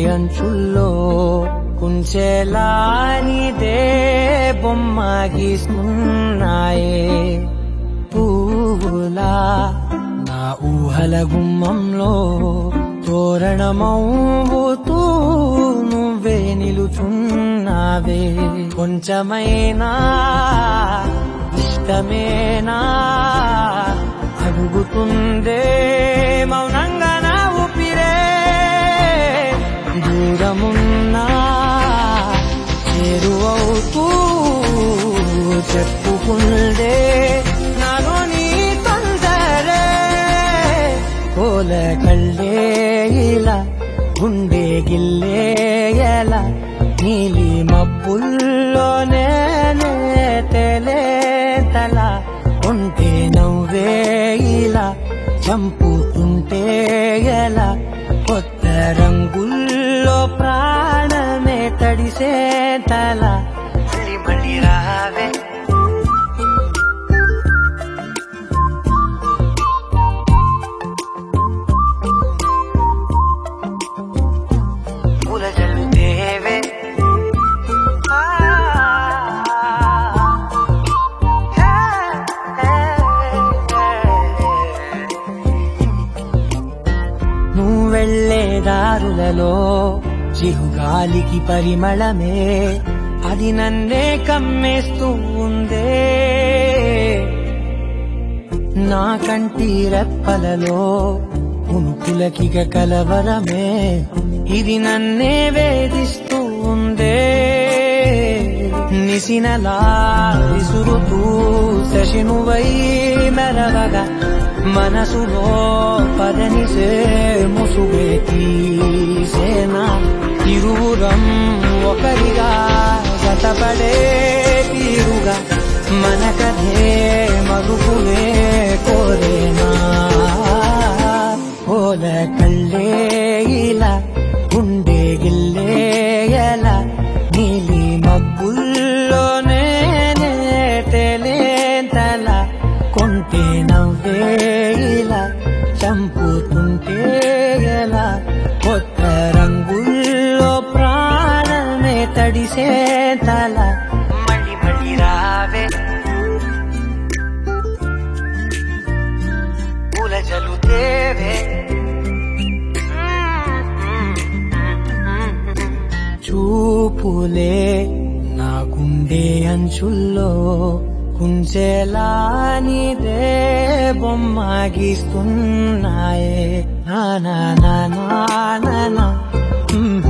అంచుల్లో కుంచెలా నీదే బొమ్మ గీసుకున్నాయే పువ్వులా నా ఊహల గుమ్మంలో తోరణమవుతూ నువ్వే నిలుచున్నావే కొంచెమైనా ఇష్టమేనా అడుగుతుందే మౌనంగా నా ఊపిరే దూరమున్నా చేరువవుతూ చెప్పుకుందే నాలో నీ తొందరే కోల కళ్ళే ఇలా గుండె గిల్లే ఎలా నీలి మబ్బుల్లోనే తేలే తల ఉంటే నవ్వే ఇలా చంపుతుంటే ఎలా కొత్త రంగుల్లో ప్రాణమే తడిసే తల మళ్ళీ మళ్ళీ రావే పూల జల్లుతేవే ఆ, హే, హే, నువ్వు వెళ్ళే దారులలో చిరుగాలికి పరిమళమే అది నన్నే కమ్మేస్తూ ఉందే నా కంటి రెప్పలలో ఉనుకులకిగ కలవరమే ఇది నన్నే వేధిస్తూ ఉందే నిసినలా విసురుతూ శశినువై మెరవగా మనసులో పదనిసే ముసుగే తీసేనా ఇరువురం ఒకరిగా గతపడే తీరుగా మన కథే మరుపులే కోరేనా ఓల కళ్ళే ఇలా గుండె గిల్లే ఎలా నీలి మబ్బుల్లోనే తేలేంతల కొంటే నవ్వే ఇలా చంపుతుంటే ఎలా కొత్త రంగుల్లో ప్రాణమే తడిసే తల మళ్ళీ మళ్ళీ రావే పూల జలుతేవే చూపులే నా గుండె అంచుల్లో కుంచెలా నీదే బొమ్మ గీస్తున్నాయే నా నా నా నా నా నా. మ్మ్.